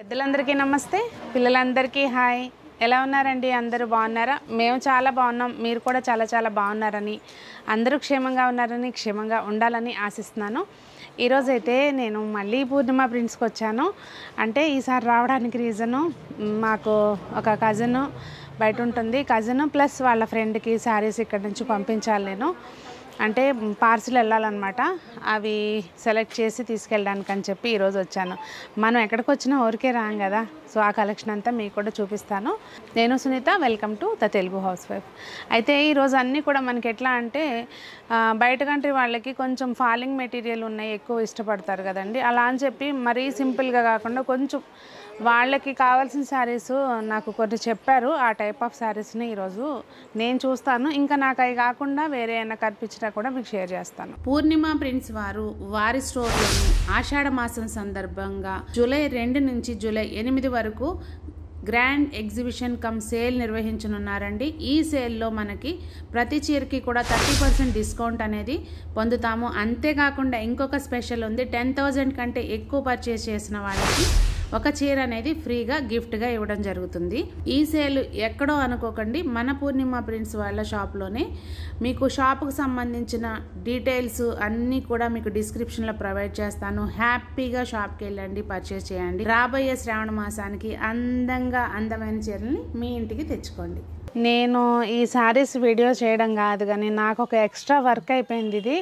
పెద్దలందరికీ నమస్తే పిల్లలందరికీ హాయ్ ఎలా ఉన్నారండి అందరూ బాగున్నారా మేము చాలా బాగున్నాం మీరు కూడా చాలా చాలా బాగున్నారని అందరూ క్షేమంగా ఉన్నారని క్షేమంగా ఉండాలని ఆశిస్తున్నాను ఈరోజైతే నేను మళ్ళీ పూర్ణిమ ప్రిన్స్కి వచ్చాను అంటే ఈసారి రావడానికి రీజను మాకు ఒక కజిన్ బయట ఉంటుంది కజిన్ ప్లస్ వాళ్ళ ఫ్రెండ్కి శారీస్ ఇక్కడ నుంచి పంపించాలి నేను అంటే పార్సిల్ వెళ్ళాలన్నమాట అవి సెలెక్ట్ చేసి తీసుకెళ్ళడానికి అని చెప్పి ఈరోజు వచ్చాను మనం ఎక్కడికి వచ్చినా ఊరికే రాం కదా సో ఆ కలెక్షన్ అంతా మీకు కూడా చూపిస్తాను నేను Sunitha welcome to the Telugu house wife అయితే ఈరోజు అన్నీ కూడా మనకి ఎట్లా అంటే ఆ, బయట కంట్రీ వాళ్ళకి కొంచెం ఫాలింగ్ మెటీరియల్ ఉన్నాయి ఎక్కువ ఇష్టపడతారు కదండి అలా అని చెప్పి మరీ సింపుల్గా కాకుండా కొంచెం వాళ్ళకి కావాల్సిన శారీస్ నాకు కొన్ని చెప్పారు ఆ టైప్ ఆఫ్ శారీస్ని ఈరోజు నేను చూస్తాను ఇంకా నాకు అవి కాకుండా వేరే ఏమైనా కనిపించినా కూడా మీకు షేర్ చేస్తాను పూర్ణిమ ప్రిన్స్ వారు వారి స్టోర్లోని ఆషాఢ మాసం సందర్భంగా జూలై రెండు నుంచి జూలై ఎనిమిది వరకు గ్రాండ్ ఎగ్జిబిషన్ కమ్ సేల్ నిర్వహించనున్నారండి ఈ సేల్లో మనకి ప్రతి చీరకి కూడా థర్టీ పర్సెంట్ డిస్కౌంట్ అనేది పొందుతాము అంతేకాకుండా ఇంకొక స్పెషల్ ఉంది టెన్ థౌజండ్ కంటే ఎక్కువ పర్చేస్ చేసిన వాళ్ళకి ఒక చీర అనేది ఫ్రీగా గిఫ్ట్గా ఇవ్వడం జరుగుతుంది ఈ సేల్ ఎక్కడో అనుకోకండి మన పూర్ణిమ ప్రింట్స్ వాళ్ళ షాప్లోనే మీకు షాప్కు సంబంధించిన డీటెయిల్స్ అన్నీ కూడా మీకు డిస్క్రిప్షన్లో ప్రొవైడ్ చేస్తాను హ్యాపీగా షాప్కి వెళ్ళండి పర్చేస్ చేయండి రాబోయే శ్రావణ మాసానికి అందంగా అందమైన చీరల్ని మీ ఇంటికి తెచ్చుకోండి నేను ఈ శారీస్ వీడియో చేయడం కాదు కానీ నాకు ఒక ఎక్స్ట్రా వర్క్ అయిపోయింది ఇది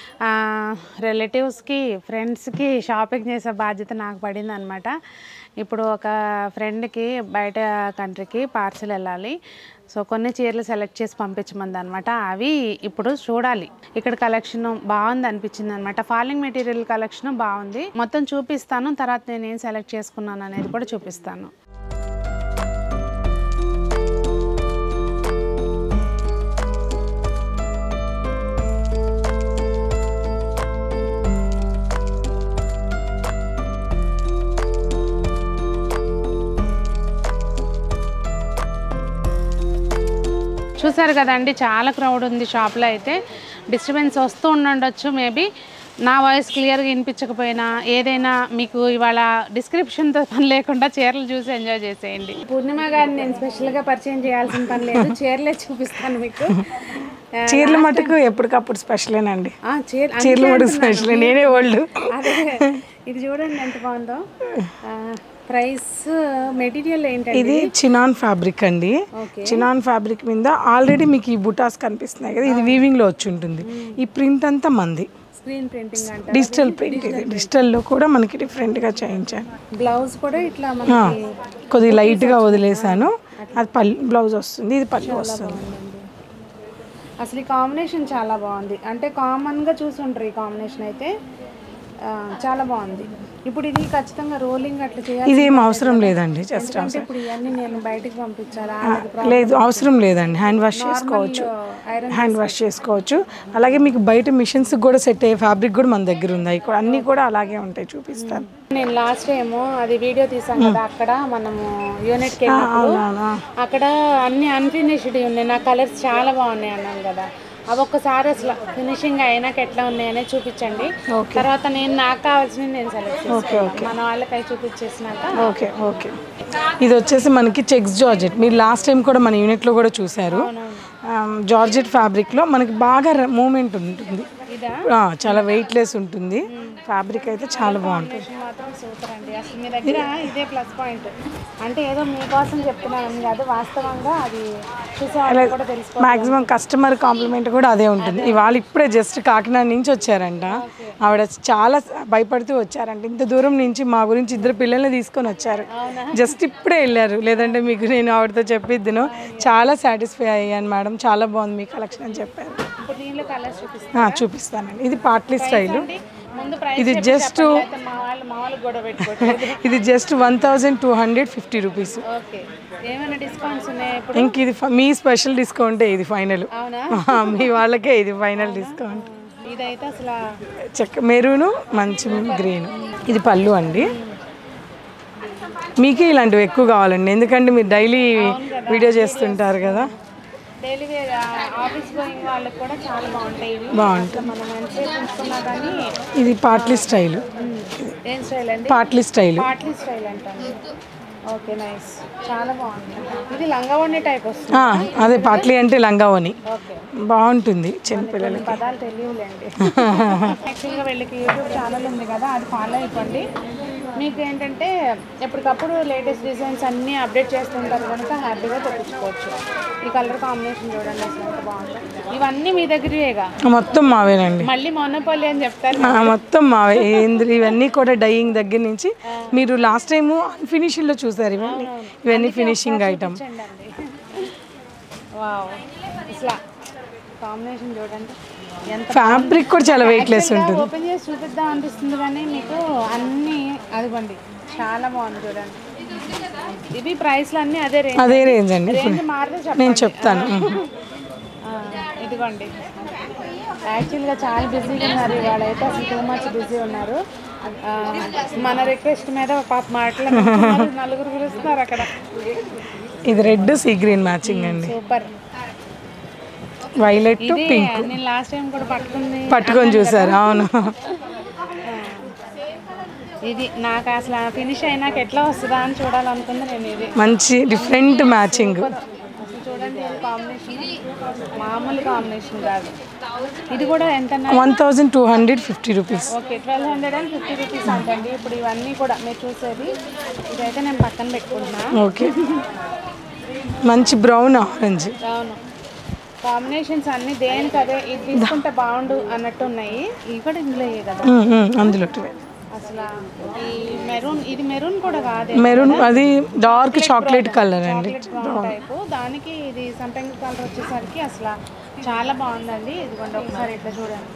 రిలేటివ్స్కి ఫ్రెండ్స్కి షాపింగ్ చేసే బాధ్యత నాకు పడింది అనమాట ఇప్పుడు ఒక ఫ్రెండ్కి బయట కంట్రీకి పార్సిల్ వెళ్ళాలి సో కొన్ని చీరలు సెలెక్ట్ చేసి పంపించమంది అనమాట అవి ఇప్పుడు చూడాలి ఇక్కడ కలెక్షన్ బాగుంది అనిపించింది అనమాట ఫాలింగ్ మెటీరియల్ కలెక్షన్ బాగుంది మొత్తం చూపిస్తాను తర్వాత నేను ఏం సెలెక్ట్ చేసుకున్నాను అనేది కూడా చూపిస్తాను చూసారు కదండి చాలా క్రౌడ్ ఉంది షాప్లో అయితే డిస్టర్బెన్స్ వస్తూ ఉండొచ్చు మేబీ నా వాయిస్ క్లియర్గా వినిపించకపోయినా ఏదైనా మీకు ఇవాళ డిస్క్రిప్షన్తో పని లేకుండా చీరలు చూసి ఎంజాయ్ చేసేయండి పూర్ణిమ గారిని నేను స్పెషల్గా పరిచయం చేయాల్సిన పని లేదు చీరలే చూపిస్తాను మీకు చీరల మటుకు ఎప్పటికప్పుడు స్పెషలేనండి ఆ, చీర చీరల మటుకు స్పెషల్ నేనే ఓల్డ్ అదే ఇది చూడండి ఎంత బాగుందో ప్రైస్ మెటీరియల్ ఏంటండి ఇది చినాన్ ఫ్యాబ్రిక్ అండి చినాన్ ఫ్యాబ్రిక్ మీద ఆల్రెడీ మీకు ఈ బుటాస్ కనిపిస్తున్నాయి కదా ఇది వీవింగ్ లో వచ్చి ఉంటుంది ఈ ప్రింట్ అంతా మంది స్క్రీన్ ప్రింటింగ్ అంట డిజిటల్ ప్రింట్ ఇది డిజిటల్ లో కూడా మనకి డిఫరెంట్ గా చేయించాను బ్లౌజ్ కూడా ఇట్లా ఆ, మనకి కొద్దిగా లైట్ గా వదిలేసాను అది పల్లి బ్లౌజ్ వస్తుంది ఇది పల్లి వస్తుంది అసలు ఈ కాంబినేషన్ చాలా బాగుంది అంటే కామన్గా చూసుంటారు ఈ కాంబినేషన్ అయితే ఆ, చాలా బాగుంది ఇప్పుడు ఇది ఖచ్చితంగా రోలింగ్ అట్లా చేయాలి ఇది ఏం అవసరం లేదండి జస్ట్ అంటే ఇప్పుడు ఇవన్నీ నేను బయటికి పంపించాలా లేదు అవసరం లేదండి హ్యాండ్ వాష్ చేసుకోవచ్చు ఐరన్ హ్యాండ్ వాష్ చేసుకోవచ్చు అలాగే మీకు బయట మిషన్స్ కూడా సెట్ అయ్యే ఫ్యాబ్రిక్ కూడా మన దగ్గర ఉంది అవి కూడా అన్నీ కూడా అలాగే ఉంటాయి చూపిస్తాను నేను లాస్ట్ టైం అది వీడియో తీసాం కదా అక్కడ మనము యూనిట్కి వెళ్ళినప్పుడు అవునా? అక్కడ అన్ని అన్ఫినిష్డ్ ఉన్నాయి నా కలర్స్ చాలా బాగున్నాయి అన్నాను కదా అవి ఒక్కసారి అసలు ఫినిషింగ్ అయినాక ఎట్లా ఉన్నాయి అనేది చూపించండి తర్వాత నేను నాకు కావాల్సినవి నేను సెలెక్ట్ చేసుకుంటాను మన వాళ్ళకి అవి చూపించేసినాక ఓకే ఓకే ఇది వచ్చేసి మనకి చెక్స్ జార్జెట్ మీరు లాస్ట్ టైం కూడా మన యూనిట్లో కూడా చూశారు జార్జెట్ ఫ్యాబ్రిక్లో మనకి బాగా మూమెంట్ ఉంటుంది ఇదా ఆ, చాలా వెయిట్లెస్ ఉంటుంది ఫ్యాబ్రిక్ అయితే చాలా బాగుంటుంది ఇది మాత్రం సూపర్ అండి అసలు మీ దగ్గర ఇదే ప్లస్ పాయింట్ అంటే ఏదో మీకోసం చెప్తున్నాను కాదు వాస్తవంగా అది చూసే వాళ్ళకి కూడా తెలుసుకో మాక్సిమం కస్టమర్ కాంప్లిమెంట్ కూడా అదే ఉంటుంది ఇవాళ ఇప్పుడే జస్ట్ కాకినాడ నుంచి వచ్చారంట ఆవిడ చాలా భయపడుతూ వచ్చారంట ఇంత దూరం నుంచి మా గురించి ఇద్దరు పిల్లల్ని తీసుకొని వచ్చారు జస్ట్ ఇప్పుడే వెళ్ళారు లేదంటే మీకు నేను ఆవిడతో చెప్పిద్దును చాలా సాటిస్ఫై అయ్యాను మేడం చాలా బాగుంది మీ కలెక్షన్ అని చెప్పారు ఇప్పుడు దీనిలో కలర్స్ చూపిస్తాను ఆ, చూపిస్తానండి ఇది పార్ట్లీ స్టైల్ ముందు ప్రైస్ ఇది జస్ట్ అయితే మా వాళ్ళు మా వాళ్ళకి గొడవ పెట్టుకోవట్లేదు ఇది just one thousand two hundred fifty rupees okay ఏమైనా డిస్కౌంట్స్ ఉన్నాయా ఇప్పుడు ఇంక ఇది ఫ- మీ స్పెషల్ డిస్కౌంటే ఇది ఫైనల్ అవునా మీ వాళ్ళకే ఇది ఫైనల్ డిస్కౌంట్ ఇదైతే అసలు చెక్క మెరూను మంచి గ్రీన్ ఇది పళ్ళు అండి మీకే ఇలాంటివి ఎక్కువ కావాలండి ఎందుకంటే మీరు డైలీ వీడియో చేస్తుంటారు కదా డైలీ వేర్ ఆఫీస్ గోయింగ్ వాళ్ళకి కూడా చాలా బాగుంటాయి ఇవి బాగుంటాయి. అసలు మనం ఎంతసేపు ఉంచుకున్నా కానీ ఇది పాట్లీ స్టైల్ ఉమ్, ఏం స్టైల్ అండి పాట్లీ స్టైల్ పాట్లీ స్టైల్ అంటాను ఓకే నైస్ చాలా బాగుంది ఇది లంగావణి టైప్ వస్తుంది ఆ, అదే పాట్లీ అంటే లంగావని ఓకే బాగుంటుంది చిన్నపిల్లలకి పదాలు తెలియలేండి యాక్చువల్గా వీళ్ళకి యూట్యూబ్ ఛానల్ ఉంది కదా అది ఫాలో అయిపోండి మీకు ఏంటంటే ఎప్పటికప్పుడు లేటెస్ట్ డిజైన్స్ అన్నీ అప్డేట్ చేస్తుంటారు కనుక హ్యాపీగా తెప్పించుకోవచ్చు ఈ కలర్ కాంబినేషన్ చూడండి అసలు ఎంత బాగుందో ఇవన్నీ మీ దగ్గరేగా మొత్తం మావేనండి మళ్ళీ మొనపల్లి అని చెప్తారు ఆ, మొత్తం మావే ఏంది ఇవన్నీ కూడా డైయింగ్ దగ్గర నుంచి మీరు లాస్ట్ టైం ఫినిషింగ్లో చూసారు ఇవన్నీ ఇవన్నీ ఫినిషింగ్ ఐటమ్ చూడండి వావ్ అసలు కాంబినేషన్ చూడండి ఎంత ఫ్యాబ్రిక్ కూడా చాలా వెయిట్లెస్ ఉంటుంది ఓపెన్ చేసి చూపిద్దాం అనిపిస్తుంది కానీ మీకు అన్నీ అదిగోండి చాలా బాగుంది చూడండి ఇవి ప్రైస్లు అన్నీ అదే రేంజ్ అదే రేంజ్ అండి రేంజ్ మారితే నేను చెప్పండి చెప్తాను ఆ, ఇదిగోండి యాక్చువల్గా చాలా బిజీగా ఉన్నారు ఇవాళ అయితే అసలు టూ మచ్ బిజీ ఉన్నారు ఆ, మన రిక్వెస్ట్ మీద పాప మాట్లాడుతున్నారు నలుగురు పిలుస్తున్నారు అక్కడ ఇది రెడ్ సీ గ్రీన్ మ్యాచింగ్ అండి సూపర్ వైలెట్ ఇది పింక్ నేను లాస్ట్ టైం కూడా పట్టుకుంది పట్టుకొని చూసారు అవును ఇది నాకు అసలు ఫినిష్ అయినాక ఎట్లా వస్తుందా అని చూడాలనుకుంది నేను ఇది మంచి డిఫరెంట్ మ్యాచింగ్ అసలు చూడండి ఇది కాంబినేషన్ మామూలు కాంబినేషన్ కాదు ఇది కూడా ఎంత one thousand two hundred fifty rupees okay twelve hundred and fifty rupees అంటండి ఇప్పుడు ఇవన్నీ కూడా మీరు చూసేది ఇదైతే నేను పక్కన పెట్టుకుంటున్నా ఓకే మంచి బ్రౌన్ ఆరెంజ్ అవును కాంబినేషన్స్ అన్ని దేనికి అదే ఇది తీసుకుంటే బాగుండు అన్నట్టు ఉన్నాయి ఇవి కూడా ఇందులో కదా అందులో అసలు ఈ మెరూన్ ఇది మెరూన్ కూడా కాదే మెరూన్ అది డార్క్ చాక్లెట్ కలర్ అండి బ్రౌన్ టైపు దానికి ఇది సంపెంగ కలర్ వచ్చేసరికి అసలు చాలా బాగుందండి ఇదిగోండి ఒకసారి ఇట్లా చూడండి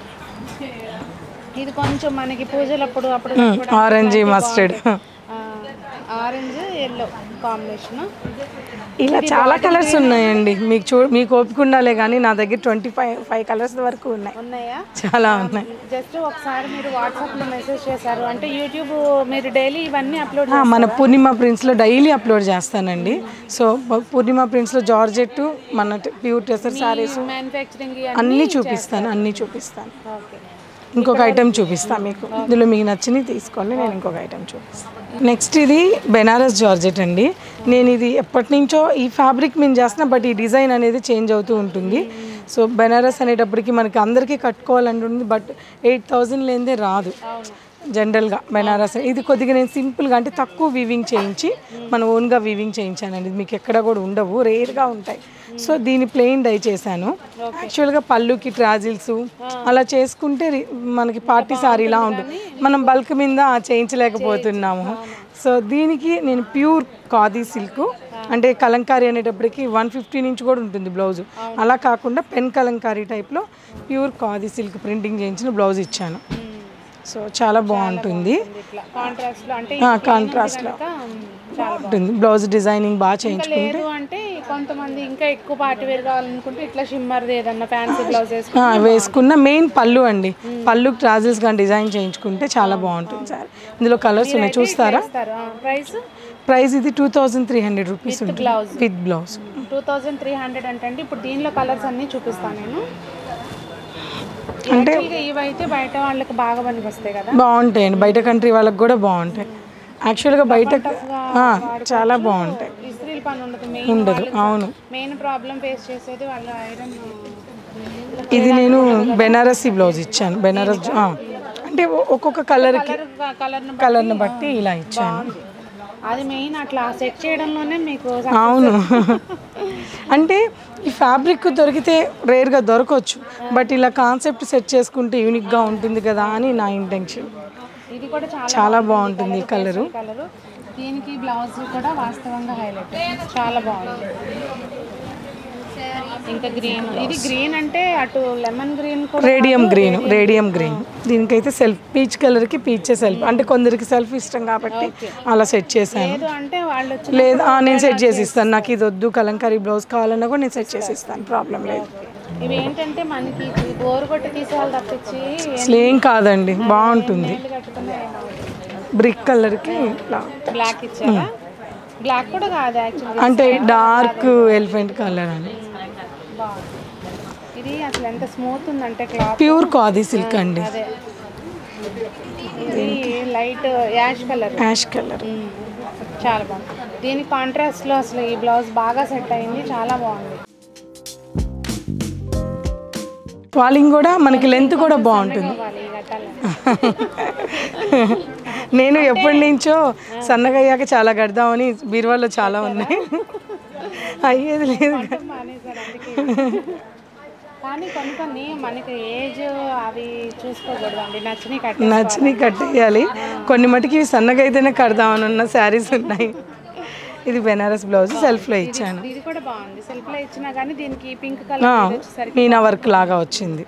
ఇది కొంచెం మనకి పూజలప్పుడు అప్పుడు orange mustard orange yellow combination ఇలా చాలా కలర్స్ ఉన్నాయండి మీకు చూ మీకు ఓపిక ఉండాలే కానీ నా దగ్గర ట్వంటీ ఫైవ్ ఫైవ్ కలర్స్ వరకు ఉన్నాయి ఉన్నాయా చాలా ఉన్నాయి జస్ట్ ఒకసారి మీరు వాట్సాప్లో మెసేజ్ చేశారు అంటే యూట్యూబ్ మీరు డైలీ ఇవన్నీ అప్లోడ్ ఆ, మన పూర్ణిమ ప్రింట్స్లో డైలీ అప్లోడ్ చేస్తానండి సో పూర్ణిమ ప్రింట్స్లో జార్జెట్ మన ప్యూర్ టెసర్ సారీస్ మ్యానుఫ్యాక్చరింగ్ అన్నీ చూపిస్తాను అన్నీ చూపిస్తాను ఓకే ఇంకొక ఐటెం చూపిస్తాను మీకు ఇందులో మీకు నచ్చినవి తీసుకోండి నేను ఇంకొక ఐటెం చూపిస్తాను నెక్స్ట్ ఇది బెనారస్ జార్జెట్ అండి నేను ఇది ఎప్పటి నుంచో ఈ ఫ్యాబ్రిక్ మేము చేస్తున్నా బట్ ఈ డిజైన్ అనేది చేంజ్ అవుతూ ఉంటుంది సో బెనారస్ అనేటప్పటికి మనకి అందరికీ కట్టుకోవాలంటుంది బట్ ఎయిట్ థౌజండ్ లేనిదే రాదు జనరల్గా బెనారస్ ఇది కొద్దిగా నేను సింపుల్గా అంటే తక్కువ వీవింగ్ చేయించి మన ఓన్గా వీవింగ్ చేయించానండి ఇది మీకు ఎక్కడ కూడా ఉండవు రేర్గా ఉంటాయి సో దీన్ని ప్లెయిన్ డై చేశాను యాక్చువల్గా పళ్ళుకి ట్రాజిల్స్ అలా చేసుకుంటే రి- మనకి పార్టీ సారీలా ఉంటుంది మనం బల్క్ మీద చేయించలేకపోతున్నాము సో దీనికి నేను ప్యూర్ ఖాదీ సిల్క్ అంటే కలంకారీ అనేటప్పటికి వన్ ఫిఫ్టీ నుంచి కూడా ఉంటుంది బ్లౌజ్ అలా కాకుండా పెన్ కలంకారీ టైప్లో ప్యూర్ ఖాదీ సిల్క్ ప్రింటింగ్ చేయించిన బ్లౌజ్ ఇచ్చాను సో చాలా బాగుంటుంది ఇట్లా కాంట్రాస్ట్ లో అంటే కాంట్రాస్ట్లో ఇంకా చాలా ఉంటుంది బ్లౌజ్ డిజైనింగ్ బాగా చేయించు లేదు అంటే కొంతమంది ఇంకా ఎక్కువ పార్టీ వేర్ కావాలనుకుంటే ఇట్లా షిమ్మర్ది ఏదన్నా ఫ్యాన్సీ బ్లౌజ్ వేసుకుని ఆ, వేసుకున్న మెయిన్ పళ్ళు అండి పళ్ళు ట్రాజెల్స్ కానీ డిజైన్ చేయించుకుంటే చాలా బాగుంటుంది సార్ ఇందులో కలర్స్ ఉన్నాయి చూస్తారా ఇస్తారు ప్రైస్ ప్రైస్ ఇది two thousand three hundred rupees ఉంటుంది blouse with blouse two thousand three hundred అంటే ఇప్పుడు దీనిలో కలర్స్ అన్నీ చూపిస్తాను నేను అంటే యాక్చువల్గా ఇవైతే బయట వాళ్ళకి బాగా పనికి వస్తాయి కదా బాగుంటాయండి బయట కంట్రీ వాళ్ళకి కూడా బాగుంటాయి యాక్చువల్గా బయట ఆ, చాలా బాగుంటాయి ఇస్త్రీల పని ఉండదు మెయిన్ ఉండదు అవును మెయిన్ ప్రాబ్లం ఫేస్ చేసేది వాళ్ళ ఐరన్ ఇది నేను బెనారసీ బ్లౌజ్ ఇచ్చాను బెనారస్ ఆ, అంటే ఒక్కొక్క కలర్కి కలర్ కలర్ను కలర్ని బట్టి ఇలా ఇచ్చాను అది మెయిన్ అట్లా సెట్ చేయడంలోనే మీకు అవును అంటే ఈ ఫ్యాబ్రిక్ దొరికితే రేర్గా దొరకవచ్చు బట్ ఇలా కాన్సెప్ట్ సెట్ చేసుకుంటే యూనిక్గా ఉంటుంది కదా అని నా ఇంటెన్షన్ ఇది కూడా చాలా చాలా బాగుంటుంది ఈ కలరు కలర్ దీనికి బ్లౌజ్ కూడా వాస్తవంగా హైలైట్ చాలా బాగుంది ఇంకా గ్రీన్ ఇది గ్రీన్ అంటే అటు లెమన్ గ్రీన్ కూడా రేడియం గ్రీన్ రేడియం గ్రీన్ దీనికైతే సెల్ఫ్ పీచ్ కలర్కి పీచే సెల్ఫ్ అంటే కొందరికి సెల్ఫ్ ఇష్టం కాబట్టి అలా సెట్ చేశాను లేదు అంటే వాళ్ళు వచ్చి లేదు ఆ, నేను సెట్ చేసి ఇస్తాను నాకు ఇది వద్దు కలంకారీ బ్లౌజ్ కావాలన్నా కూడా నేను సెట్ చేసి ఇస్తాను ప్రాబ్లం లేదు ఇవి ఏంటంటే మనకి బోరు కొట్టి తీసేవాళ్ళు తప్పించి అసలు ఏం కాదండి బాగుంటుంది ఎన్ని కట్టుకున్నా బ్రిక్ కలర్కి ఇట్లా బ్లాక్ ఇచ్చారా బ్లాక్ కూడా కాదు యాక్చువల్లీ అంటే డార్క్ ఎలిఫెంట్ కలర్ అని బాగుంది ఇది అసలు ఎంత స్మూత్ ఉందంటే క్లాత్ ప్యూర్ కాది సిల్క్ అండి అదే ఇది light ash colour ash colour చాలా బాగుంది దీని కాంట్రాస్ట్లో అసలు ఈ బ్లౌజ్ బాగా సెట్ అయింది చాలా బాగుంది వాలింగ్ కూడా మనకి లెంత్ కూడా బాగుంటుంది ఇవ్వాలి ఈ కట్టాలి నేను ఎప్పటి నుంచో సన్నగా అయ్యాక చాలా కడదామని బీరువాలో చాలా ఉన్నాయి అయ్యేది లేదు మానేశారు అందుకే కానీ కొన్ని కొన్ని మనకి ఏజ్ అవి చూసుకోకూడదు అండి నచ్చినవి కట్టి నచ్చిని కట్టేయాలి కొన్ని మటుకి ఇవి సన్నగా అయితేనే కడదామని ఉన్న శారీస్ ఉన్నాయి ఇది బెనారస్ బ్లౌజ్ సెల్ఫ్లో ఇచ్చాను ఇది కూడా బాగుంది సెల్ఫ్ లో ఇచ్చినా కానీ దీనికి పింక్ ఆ, కలర్ వచ్చేసరికి మీనా వర్క్ లాగా వచ్చింది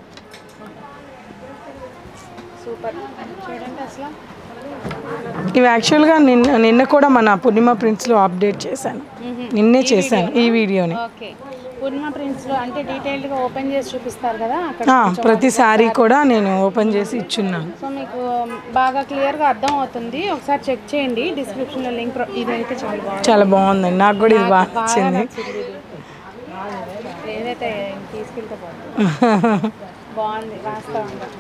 సూపర్ చూడండి అసలు ఇవి యాక్చువల్గా నిన్న నిన్న కూడా మన పూర్ణిమ ప్రింట్స్లో అప్డేట్ చేశాను నిన్నే చేశాను ఈ వీడియోని ఓకే పూర్ణిమ ప్రింట్స్ లో అంటే డీటెయిల్డ్ గా ఓపెన్ చేసి చూపిస్తారు కదా అక్కడ ఆ, ప్రతి శారీ కూడా నేను ఓపెన్ చేసి ఇచ్చున్నాను సో మీకు బాగా క్లియర్ గా అర్థం అవుతుంది ఒకసారి చెక్ చేయండి డిస్క్రిప్షన్ లో లింక్ ఇది అయితే చాలా బాగుంది చాలా బాగుందండి నాకు కూడా ఇది బాగా నచ్చింది నచ్చింది ఇది. ఏదైతే తీసుకెళ్తే బాగుంది బాగుంది వాస్తవంగా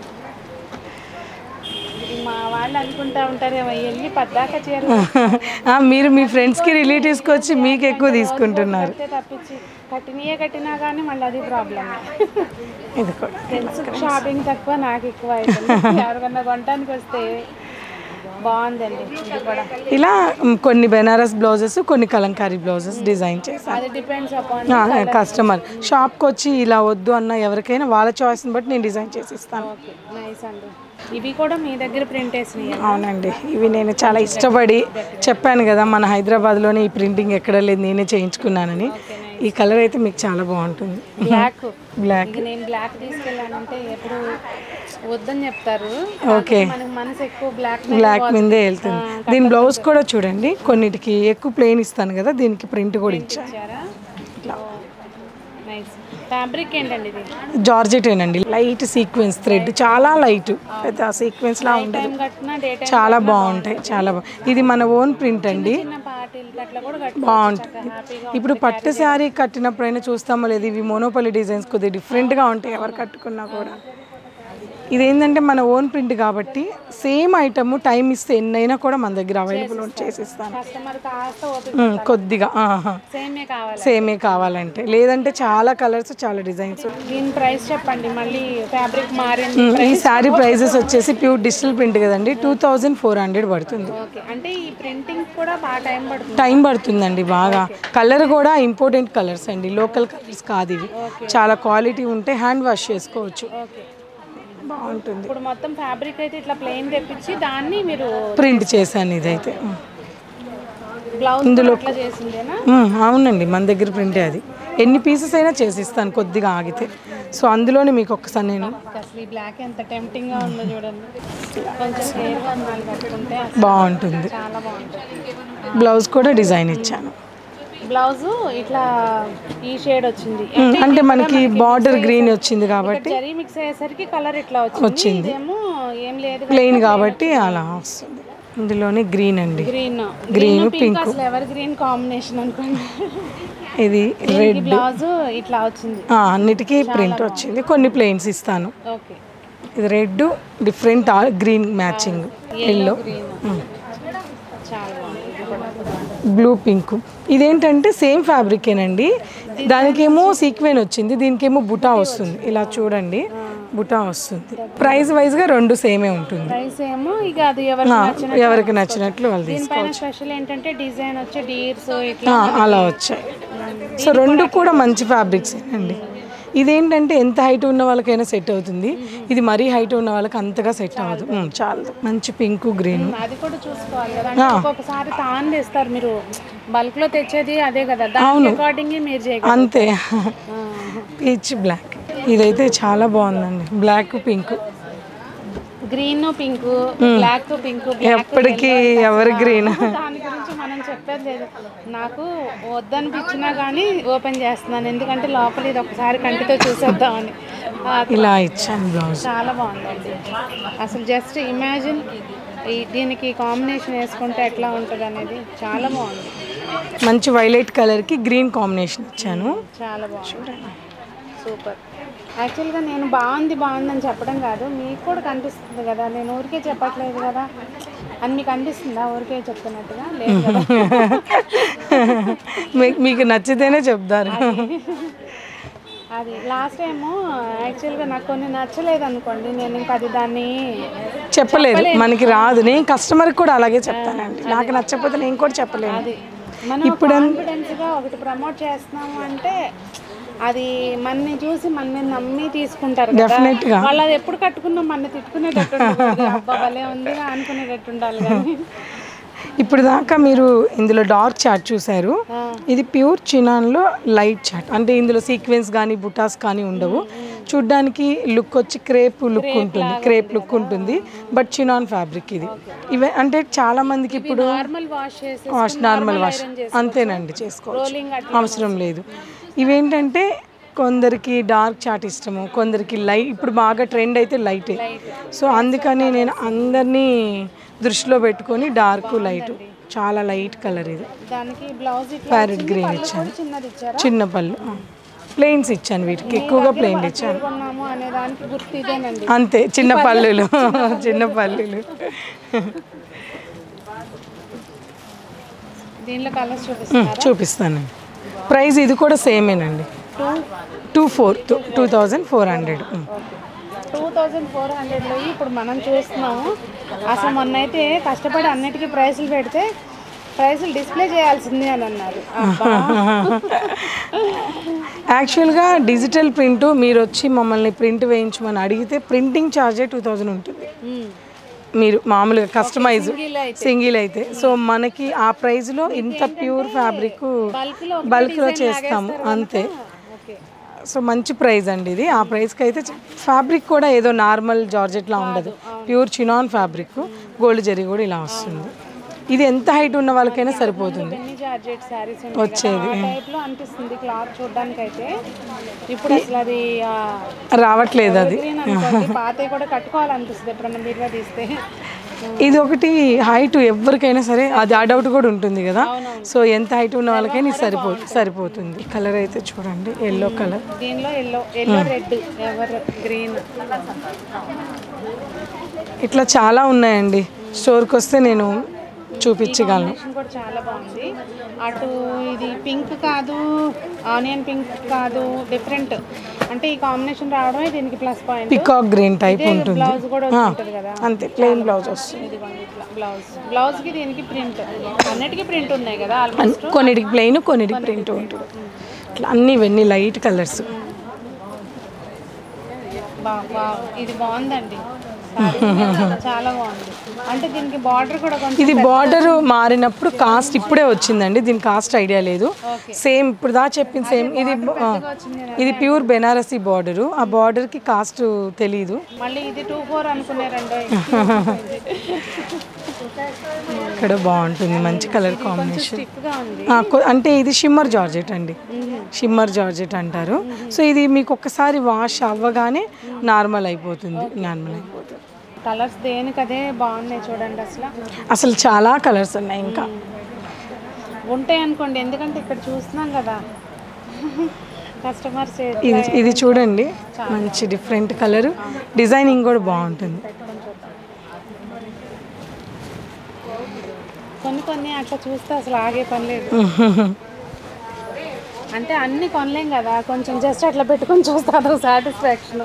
ఇది మా వాళ్ళు అనుకుంటా ఉంటారేమో వెళ్ళి పద్దాక చీర ఆ, మీరు మీ ఫ్రెండ్స్కి రిలేటివ్స్కి వచ్చి మీకు ఎక్కువ తీసుకుంటున్నారు కడితే తప్పించి కట్టినయే కట్టినా కానీ మళ్ళీ అది ప్రాబ్లమ్ ఇది కూడా ఫ్రెండ్స్ షాపింగ్ తక్కువ నాకు ఎక్కువ అవుతుంది ఎవరికన్నా కొనడానికి వస్తే బాగుందండి ఇది కూడా ఇలా మ్, కొన్ని బెనారస్ బ్లౌజెస్ కొన్ని కలంకారీ బ్లౌజెస్ డిజైన్ చేశాను అది డిపెండ్స్ అపాన్ కస్టమర్ షాప్కి వచ్చి ఇలా వద్దు అన్న ఎవరికైనా వాళ్ళ చాయిస్ని బట్టి నేను డిజైన్ చేసి ఇస్తాను ఓకే నైస్ అండి ఇవి కూడా మీ దగ్గర ప్రింట్ వేసినాయి అవునండి ఇవి నేను చాలా ఇష్టపడి చెప్పాను కదా మన హైదరాబాద్లోనే ఈ ప్రింటింగ్ ఎక్కడ లేదు నేనే చేయించుకున్నానని ఈ కలర్ అయితే మీకు చాలా బాగుంటుంది బ్లాక్ బ్లాక్ ఇంక నేను బ్లాక్ తీసుకెళ్ళానంటే ఎప్పుడు వద్దని చెప్తారు ఓకే మనకి మనసు ఎక్కువ బ్లాక్ బ్లాక్ మీదే వెళ్తుంది దీని బ్లౌజ్ కూడా చూడండి కొన్నిటికి ఎక్కువ ప్లెయిన్ ఇస్తాను కదా దీనికి ప్రింట్ కూడా ఇచ్చాను ఇచ్చారా నైస్ ఫ్యాబ్రిక్ ఏంటండి ఇది జార్జెటేనండి లైట్ సీక్వెన్స్ థ్రెడ్ చాలా లైట్ పెద్ద సీక్వెన్స్ లా ఉండదు టైం కట్టినా డే టైం చాలా బాగుంటాయి చాలా బాగు ఇది మన ఓన్ ప్రింట్ అండి చిన్న పార్టీలు అట్లా కూడా కట్టు బాగుంటుంది ఇప్పుడు పట్టు శారీ కట్టినప్పుడైనా చూస్తామో లేదు ఇవి మోనోపల్లి డిజైన్స్ కొద్దిగా డిఫరెంట్గా ఉంటాయి ఎవరు కట్టుకున్నా కూడా ఇదేంటంటే మన ఓన్ ప్రింట్ కాబట్టి సేమ్ ఐటమ్ టైం ఇస్తే ఎన్నైనా కూడా మన దగ్గర అవైలబుల్ చేసిస్తాను కస్టమర్ కాస్త ఓపిక ఉమ్, కొద్దిగా ఆహా. సేమే కావాలి సేమే కావాలంటే లేదంటే చాలా కలర్స్ చాలా డిజైన్స్ దీని ప్రైస్ చెప్పండి మళ్ళీ ఫ్యాబ్రిక్ మారింది ఈ శారీ ప్రైజెస్ వచ్చేసి ప్యూర్ డిజిటల్ ప్రింట్ కదండి టూ థౌజండ్ ఫోర్ హండ్రెడ్ పడుతుంది ఓకే అంటే ఈ ప్రింటింగ్ కూడా బాగా టైం పడుతుంది టైం పడుతుందండి బాగా కలర్ కూడా ఇంపార్టెంట్ కలర్స్ అండి లోకల్ కలర్స్ కాదు ఇవి చాలా క్వాలిటీ ఉంటే హ్యాండ్ వాష్ చేసుకోవచ్చు ఓకే బాగుంటుంది ఇప్పుడు మొత్తం ఫ్యాబ్రిక్ అయితే ఇట్లా ప్లెయిన్ తెప్పించి దాన్ని మీరు ప్రింట్ చేశాను ఇదైతే బ్లౌజ్ అట్లా చేసిందేనా ఉమ్, అవునండి మన దగ్గర ప్రింటే అది ఎన్ని పీసెస్ అయినా చేసిస్తాను కొద్దిగా ఆగితే సో అందులోనే మీకు ఒక్కసారి నేను అసలు ఈ బ్లాక్ ఎంత టెంప్టింగ్ గా ఉందో చూడండి కొంచెం కేర్గా ఉండాలి కట్టుకుంటే అసలు బాగుంటుంది చాలా బాగుంటుంది బ్లౌజ్ కూడా డిజైన్ ఇచ్చాను బ్లౌజ్ ఇట్లా ఈ షేడ్ వచ్చింది ఉమ్, అంటే మనకి బార్డర్ గ్రీన్ వచ్చింది కాబట్టి జరీ మిక్స్ అయ్యేసరికి కలర్ ఇట్లా వచ్చింది ఇదేమో ఏం లేదు ప్లెయిన్ కాబట్టి అలా వస్తుంది ఇందులోనే గ్రీన్ అండి గ్రీన్ Green, పింక్ అసలు ఎవర్ గ్రీన్ కాంబినేషన్ అనుకోండి ఇది దీనికి బ్లౌజ్ ఇట్లా వచ్చింది ఆ, అన్నిటికీ ప్రింట్ వచ్చింది కొన్ని ప్లెయిన్స్ ఇస్తాను ఓకే ఇది red different green matching yellow green చాలా బాగుంది ఇది కూడా బ్లూ పింక్ ఇదేంటంటే సేమ్ ఫ్యాబ్రికేనండి దానికేమో సీక్వెన్ వచ్చింది దీనికేమో బుటా వస్తుంది ఇలా చూడండి బుటా వస్తుంది ప్రైస్ వైజ్గా రెండు సేమే ఉంటుంది ప్రైస్ ఏమో ఇక అది ఎవరికి ఆ, నచ్చిన ఎవరికి నచ్చినట్లు వాళ్ళు తీసుకో దీనిపైన స్పెషల్ ఏంటంటే డిజైన్ వచ్చి డీర్స్ ఇట్లా ఆ, అలా వచ్చాయి సో రెండు కూడా మంచి ఫ్యాబ్రిక్స్ అండి ఇదేంటంటే ఎంత హైట్ ఉన్న వాళ్ళకైనా సెట్ అవుతుంది ఇది మరీ హైట్ ఉన్న వాళ్ళకి అంతగా సెట్ అవ్వదు ఉమ్, చాలు మంచి పింక్ గ్రీన్ అది కూడా చూసుకోవాలి కదా అంటే ఒక్కొక్కసారి తాను తెస్తారు మీరు బల్క్ లో తెచ్చేది అదే కదా దాని అకార్డింగ్ మీరు చేయగలరు అంతే ఆ. పీచ్ బ్లాక్ ఇదైతే చాలా బాగుందండి black pink green pink black pink ఎప్పటికీ ఎవర్ గ్రీన్ దాని గురించి మనం చెప్పేది లేదు నాకు వద్దనిపించినా కానీ ఓపెన్ చేస్తున్నాను ఎందుకంటే లోపల ఇది ఒకసారి కంటితో చూసేద్దామని ఆ, ఇలా ఇచ్చాను బ్లౌజ్ చాలా బాగుందండి అసలు జస్ట్ ఇమాజిన్ ఈ దీనికి కాంబినేషన్ వేసుకుంటే ఎట్లా ఉంటుంది అనేది చాలా బాగుంది మంచి వైలెట్ కలర్కి గ్రీన్ కాంబినేషన్ ఇచ్చాను చాలా బాగుంది సూపర్ యాక్చువల్గా నేను బాగుంది బాగుంది అని చెప్పడం కాదు మీకు కూడా కనిపిస్తుంది కదా నేను ఊరికే చెప్పట్లేదు కదా అని మీకు అనిపిస్తుందా ఊరికే చెప్తున్నట్టుగా లేదు కదా మీ- మీకు నచ్చితేనే చెప్తారు అది లాస్ట్ టైము యాక్చువల్గా నాకు కొన్ని నచ్చలేదు అనుకోండి నేను ఇంకా అది దాన్ని చెప్పలేదు మనకి రాదు నేను కస్టమర్కి కూడా అలాగే చెప్తానండి నాకు నచ్చకపోతే నేను కూడా చెప్పలేను అది మనం కాన్ఫిడెన్స్గా ఒకటి ప్రమోట్ చేస్తున్నాము అంటే అది మనని చూసి మన నమ్మి తీసుకుంటారు కదా Definitely గా. వాళ్ళు అది ఎప్పుడు కట్టుకున్నా మన తిట్టుకునేటట్టు ఉండకూడదు. అబ్బా భలే ఉందిగా అనుకునేటట్టు ఉండాలి కానీ ఇప్పుడు దాకా మీరు ఇందులో డార్క్ చాట్ చూసారు ఇది ప్యూర్ చినాన్లో లైట్ చాట్ అంటే ఇందులో సీక్వెన్స్ కానీ బుటాస్ కానీ ఉండవు చూడ్డానికి లుక్ వచ్చి క్రేప్ లుక్ ఉంటుంది క్రేప్ లుక్ ఉంటుంది బట్ చినాన్ ఫ్యాబ్రిక్ ఇది ఇవే అంటే చాలా మందికి ఇప్పుడు నార్మల్ వాష్ చేసి వాష్ నార్మల్ వాష్ అంతేనండి చేసుకోవచ్చు రోలింగ్ అవసరం లేదు ఇవేంటంటే కొందరికి డార్క్ చాట్ ఇష్టము కొందరికి లైట్ ఇప్పుడు బాగా ట్రెండ్ అయితే లైటే సో అందుకని నేను అందరినీ దృష్టిలో పెట్టుకొని డార్క్ లైట్ చాలా లైట్ కలర్ ఇది దానికి బ్లౌజ్ ఇట్లా ప్యారెట్ గ్రీన్ ఇచ్చాను చిన్నది ఇచ్చారా చిన్న పళ్ళు ప్లెయిన్స్ ఇచ్చాను వీటికి ఎక్కువగా ప్లెయిన్ ఇచ్చాను కొన్నాము అనే దానికి గుర్తు ఇదేనండి అంతే చిన్న పళ్ళులు చిన్న పళ్ళులు దీనిలో కలర్స్ చూపిస్తారా చూపిస్తాను ప్రైస్ ఇది కూడా సేమేనండి two two four two thousand four hundred two thousand four హండ్రెడ్లో ఇప్పుడు మనం చూస్తున్నాము అసలు మొన్న అయితే కష్టపడి అన్నిటికీ ప్రైసులు పెడితే ప్రైసులు డిస్ప్లే చేయాల్సింది అని అన్నారు అబ్బా. యాక్చువల్గా డిజిటల్ ప్రింట్ మీరు వచ్చి మమ్మల్ని ప్రింట్ వేయించమని అడిగితే ప్రింటింగ్ ఛార్జే టూ థౌజండ్ ఉంటుంది మ్మ్. మీరు మామూలుగా కస్టమైజ్ సింగిల్ అయితే సింగిల్ అయితే సో మనకి ఆ ప్రైస్లో ఇంత ప్యూర్ ఫ్యాబ్రిక్ బల్క్లో బల్క్లో చేస్తాము అంతే ఓకే సో మంచి ప్రైస్ అండి ఇది ఆ ప్రైస్కి అయితే ఫ్యాబ్రిక్ కూడా ఏదో నార్మల్ జార్జెట్లా ఉండదు pure chinon fabric gold zari కూడా ఇలా వస్తుంది ఇది ఎంత హైట్ ఉన్న వాళ్ళకైనా సరిపోతుంది ఎన్ని జార్జెట్ శారీస్ వచ్చేది. ఆ టైప్లో అనిపిస్తుంది క్లాత్ చూడడానికి అయితే ఇప్పుడు అసలు అది ఆ, రావట్లేదు అది గ్రీన్ అనుకోండి పాతే కూడా కట్టుకోవాలనిపిస్తుంది ఎప్పుడన్నా బిర్గా తీస్తే ఇది ఒకటి హైట్ ఎవరికైనా సరే అది ఆ డౌట్ కూడా ఉంటుంది కదా సో ఎంత హైట్ ఉన్న వాళ్ళకైనా ఇది సరిపో సరిపోతుంది కలర్ అయితే చూడండి ఎల్లో కలర్ దీనిలో yellow yellow red evergreen ఇట్లా చాలా ఉన్నాయండి స్టోర్కి వస్తే నేను చూపించగలను కాంబినేషన్ కూడా చాలా బాగుంది అటు ఇది పింక్ కాదు ఆనియన్ పింక్ కాదు డిఫరెంట్ అంటే ఈ కాంబినేషన్ రావడమే దీనికి plus point peacock green type ఉంటుంది బ్లౌజ్ కూడా ఉంటుంది కదా అంతే ప్లెయిన్ బ్లౌజ్ వస్తుంది ఇదిగోండి ఇట్లా బ్లౌజ్ బ్లౌజ్ కి దీనికి ప్రింట్ అన్నిటికీ ప్రింట్ ఉన్నాయి కదా ఆల్మోస్ట్ కొన్నిటికి ప్లెయిన్ కొన్నిటికి ప్రింట్ ఉంటుంది ఇట్లా అన్ని ఇవన్నీ లైట్ కలర్స్ బా బా ఇది బాగుందండి సారీ చాలా బాగుంది అంటే దీనికి బార్డర్ కూడా కొంచెం ఇది బార్డర్ మారినప్పుడు కాస్ట్ ఇప్పుడే వచ్చిందండి దీని కాస్ట్ ఐడియా లేదు సేమ్ ఇప్పుడు దా చెప్పింది సేమ్ ఇది ఆ, ఇది ప్యూర్ బెనారసీ బార్డరు ఆ బార్డర్కి కాస్ట్ తెలీదు మళ్ళీ ఇది టూ ఫోర్ అనుకున్నారండి ఇక్కడ బాగుంటుంది మంచి కలర్ కాంబినేషన్ స్టిక్ గా ఉంది ఆ, కొ- అంటే ఇది షిమ్మర్ జార్జెట్ అండి షిమ్మర్ జార్జెట్ అంటారు సో ఇది మీకు ఒక్కసారి వాష్ అవ్వగానే నార్మల్ అయిపోతుంది నార్మల్ అయిపోతుంది కలర్స్ దేనికి అదే బాగున్నాయి చూడండి అసలు అసలు చాలా కలర్స్ ఉన్నాయి ఇంకా ఉంటాయి అనుకోండి ఎందుకంటే ఇక్కడ చూస్తున్నాం కదా కస్టమర్స్ ఇది ఇది చూడండి మంచి డిఫరెంట్ కలర్ డిజైనింగ్ కూడా బాగుంటుంది కొన్ని కొన్ని అట్లా చూస్తే అసలు ఆగే పని లేదు అంటే అన్ని కొనలేం కదా కొంచెం జస్ట్ అట్లా పెట్టుకొని చూస్తే అదొక సాటిస్ఫాక్షన్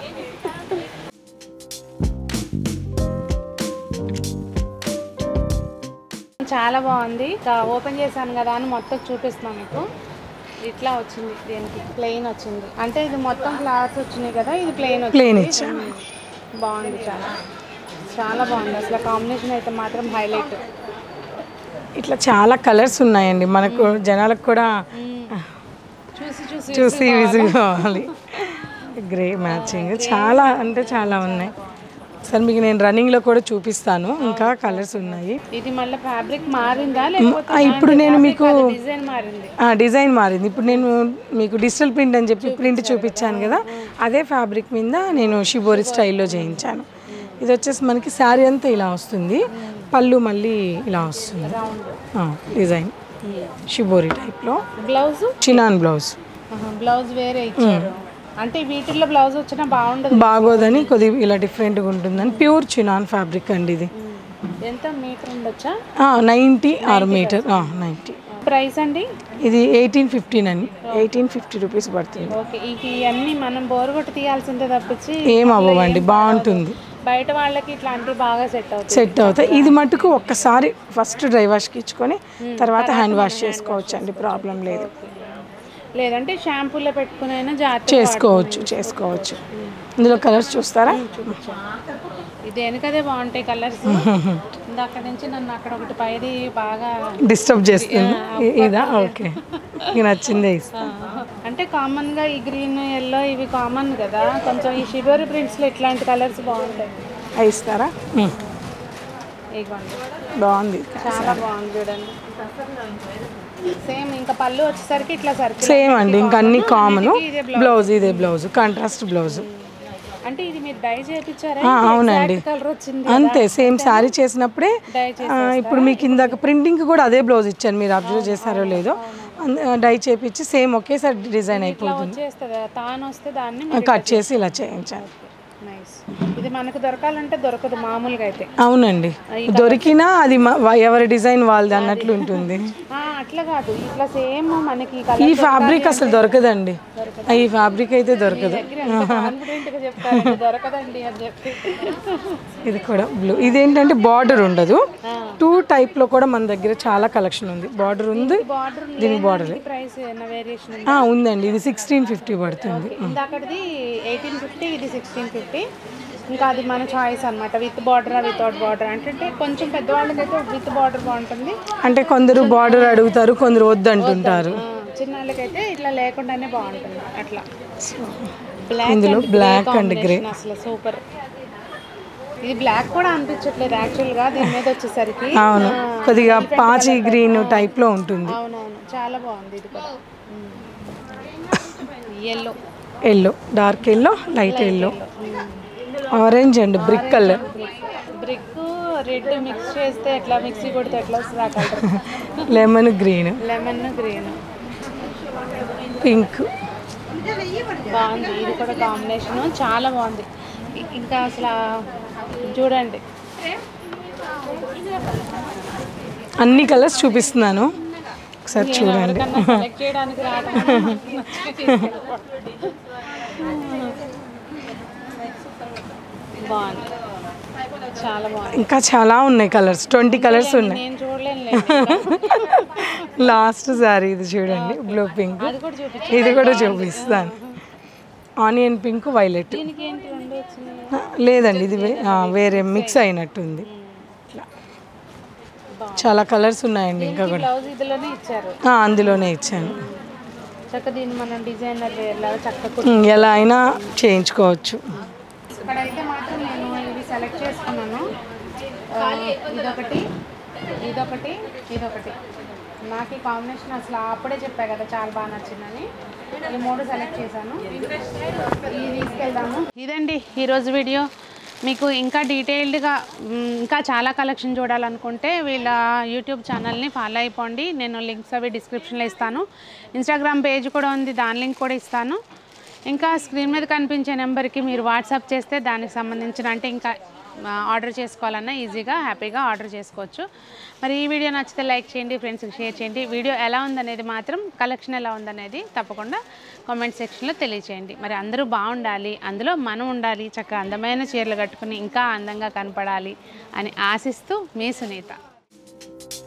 చాలా బాగుంది ఓపెన్ చేశాను కదా అని మొత్తం చూపిస్తున్నాను మీకు ఇట్లా వచ్చింది దీనికి ప్లెయిన్ వచ్చింది అంటే ఇది మొత్తం ఫ్లవర్స్ వచ్చినాయి కదా ఇది ప్లెయిన్ వచ్చింది ప్లెయిన్ ఇచ్చాను బాగుంది చాలా చాలా బాగుంది అసలు కాంబినేషన్ అయితే మాత్రం హైలైట్ ఇట్లా చాలా కలర్స్ ఉన్నాయండి మనకు జనాలకు కూడా చూసి చూసి చూసి విసుగు కావాలి గ్రే మ్యాచింగ్ చాలా అంటే చాలా ఉన్నాయి సార్ మీకు నేను రన్నింగ్లో కూడా చూపిస్తాను ఇంకా కలర్స్ ఉన్నాయి ఇది మళ్ళీ ఫ్యాబ్రిక్ మారిందా లేకపోతే ఆ, ఇప్పుడు నేను మీకు డిజైన్ మారింది ఆ, డిజైన్ మారింది ఇప్పుడు నేను మీకు డిజిటల్ ప్రింట్ అని చెప్పి ప్రింట్ చూపించాను కదా అదే ఫ్యాబ్రిక్ మీద నేను షిబోరి స్టైల్లో చేయించాను ఇది వచ్చేసి మనకి శారీ అంతా ఇలా వస్తుంది పళ్ళు మళ్ళీ ఇలా వస్తుంది ఆ, డిజైన్ షిబోరి టైప్లో బ్లౌజ్ చినాన్ బ్లౌజ్ బ్లౌజ్ వేరే ఇచ్చారు అంటే వీటిల్లో బ్లౌజ్ వచ్చినా బాగుండదు బాగోదని కొద్దిగా ఇలా డిఫరెంట్గా ఉంటుందని ప్యూర్ చినాన్ ఫ్యాబ్రిక్ అండి ఇది ఎంత మీటర్ ఉండొచ్చా ninety or metre ninety price అండి ఇది ఎయిటీన్ ఫిఫ్టీన్ అని ఎయిటీన్ ఫిఫ్టీ రూపీస్ పడుతుంది ఓకే ఇక ఇవన్నీ మనం బోరుగొట్టు తీయాల్సిందే తప్పించి ఏం అవ్వవండి బాగుంటుంది బయట వాళ్ళకి ఇట్లాంటివి బాగా సెట్ అవుతుంది సెట్ అవుతాయి ఇది మటుకు ఒక్కసారి ఫస్ట్ డ్రై వాష్కి ఇచ్చుకొని తర్వాత హ్యాండ్ వాష్ చేసుకోవచ్చు అండి ప్రాబ్లం లేదు లేదంటే షాంపూలో పెట్టుకునైనా జాగ్రత్త చేసుకోవచ్చు చేసుకోవచ్చు ఇందులో కలర్స్ చూస్తారా ఇది వెనకదే బాగుంటాయి కలర్స్ అక్కడ నుంచి నన్ను అక్కడ ఒకటి పైది బాగా డిస్టర్బ్ చేస్తుంది ఇ- ఇదా ఓకే మీకు నచ్చిందే ఇస్తా అంటే కామన్ గా ఈ గ్రీన్ ఎల్లో ఇవి కామన్ కదా కొంచెం ఈ షిబోరి ప్రింట్స్ లో ఇట్లాంటి కలర్స్ బాగుంటాయి అవి ఇస్తారా మ్. ఇవ్వండి బాగుంది చాలా బాగుంది చూడండి సేమ్ ఇంకా పళ్ళు వచ్చేసరికి ఇట్లా సర్కిల్ సేమ్ అండి ఇంకా అన్ని కామన్ ఇదే బ్లౌజ్ ఇదే బ్లౌజ్ కాంట్రాస్ట్ బ్లౌజ్ అంటే ఇది మీరు డై చేయించారా అవునండి కలర్ వచ్చింది అంతే సేమ్ శారీ చేసినప్పుడే డై ఆ, ఇప్పుడు మీకు ఇందాక ప్రింటింగ్ కూడా అదే బ్లౌజ్ ఇచ్చాను మీరు అబ్జర్వ్ చేశారో లేదో డై చేపించి సేమ్ ఒకేసారి డిజైన్ అయిపోతుంది చేస్తుంది తాను వస్తే దాన్ని కట్ చేసి ఇలా చేయించాను నైస్ ఇది మనకు దొరకాలంటే దొరకదు మామూలుగా అయితే అవునండి దొరికినా అది మ- వా- ఎవరి డిజైన్ వాళ్ళది అన్నట్లు ఉంటుంది ఆ, అట్లా కాదు ఇట్లా సేమ్ మనకి ఈ ఈ కలర్ ఫ్యాబ్రిక్ అసలు దొరకదండి ఈ ఫ్యాబ్రిక్ అయితే దొరకదు కాన్ఫిడెంట్ గా చెప్తారు దొరకదండి అని చెప్పి ఇది కూడా బ్లూ ఇదేంటంటే బార్డర్ ఉండదు టూ టైప్ లో కూడా మన దగ్గర చాలా కలెక్షన్ ఉంది బార్డర్ ఉంది బార్డర్ దీనికి బార్డర్ ప్రైస్ ఏమైనా వేరియేషన్ ఆ, ఉందండి ఇది సిక్స్టీన్ ఫిఫ్టీ పడుతుంది ఇందాకటిది ఎయిటీన్ ఫిఫ్టీ ఇది సిక్స్టీన్ ఫిఫ్టీ ఇంకా అది మన చాయిస్ అన్నమాట విత్ బార్డర్ వితౌట్ బార్డర్ అంటే కొంచెం పెద్దవాళ్ళకైతే విత్ బార్డర్ బాగుంటుంది అంటే కొందరు బార్డర్ అడుగుతారు కొందరు వద్దు అంటుంటారు ఆ, చిన్న వాళ్ళకైతే ఇట్లా లేకుండానే బాగుంటుంది అట్లా బ్లాక్ ఇందులో black and grey. అసలు సూపర్ ఇది బ్లాక్ కూడా అనిపించట్లేదు యాక్చువల్ గా దీని మీద వచ్చేసరికి అవును కొద్దిగా పాచి గ్రీన్ టైప్ లో ఉంటుంది అవునవును చాలా బాగుంది ఇది కూడా yellow yellow dark yellow light yellow orange and brick colour brick red mix చేస్తే ఎట్లా మిక్సీ కొడితే ఎట్లా వస్తుంది ఆ colour lemon green lemon green pink బాగుంది ఇది కూడా కాంబినేషన్ చాలా బాగుంది ఇ- ఇంకా అసలు ఆ చూడండి అన్ని కలర్స్ చూపిస్తున్నాను ఒకసారి చూడండి ఎవరికన్నా సెలెక్ట్ చేయడానికి రావడం బాగుంది చాలా బాగుంది ఇంకా చాలా ఉన్నాయి కలర్స్ ట్వంటీ కలర్స్ ఉన్నాయి నేను చూడలేను లాస్ట్ సారీ ఇది చూడండి బ్లూ పింక్ అది కూడా చూపించు ఇది కూడా చూపిస్తాను ఆనియన్ పింక్ వైలెట్ దీనికి ఏంటి రెండు వచ్చినాయి లేదండి ఇది వే- ఆ, వేరే మిక్స్ అయినట్టుంది ఇట్లా. చాలా కలర్స్ ఉన్నాయండి ఇంకా కూడా బ్లౌజ్ ఇదిలోనే ఇచ్చారు ఆ, అందులోనే ఇచ్చాను చక్క దీన్ని మనం డిజైనర్ లాగా చక్క ఉమ్, ఎలా అయినా చేయించుకోవచ్చు ఇక్కడైతే మాత్రం నేను ఇవి సెలెక్ట్ చేసుకున్నాను ఆ, ఇదొకటి ఇదొకటి ఇదొకటి నాకు ఈ కాంబినేషన్ అసలు అప్పుడే చెప్పా కదా చాలా బాగా నచ్చిందని ఈ మూడు సెలెక్ట్ చేశాను ఇది తీసుకెళ్దాము ఇదండి ఈరోజు వీడియో మీకు ఇంకా డీటెయిల్డ్గా మ్, ఇంకా చాలా కలెక్షన్ చూడాలనుకుంటే వీళ్ళ యూట్యూబ్ ఛానల్ని ఫాలో అయిపోండి నేను లింక్స్ అవి డిస్క్రిప్షన్లో ఇస్తాను ఇన్స్టాగ్రామ్ పేజ్ కూడా ఉంది దాని లింక్ కూడా ఇస్తాను ఇంకా స్క్రీన్ మీద కనిపించే నెంబర్కి మీరు వాట్సాప్ చేస్తే దానికి సంబంధించిన అంటే ఇంకా ఆ, ఆర్డర్ చేసుకోవాలన్నా ఈజీగా హ్యాపీగా ఆర్డర్ చేసుకోవచ్చు మరి ఈ వీడియో నచ్చితే లైక్ చేయండి ఫ్రెండ్స్కి షేర్ చేయండి వీడియో ఎలా ఉందనేది మాత్రం కలెక్షన్ ఎలా ఉందనేది తప్పకుండా కామెంట్ సెక్షన్లో తెలియచేయండి మరి అందరూ బాగుండాలి అందులో మనం ఉండాలి చక్కగా అందమైన చీరలు కట్టుకుని ఇంకా అందంగా కనపడాలి అని ఆశిస్తూ మీ సునీత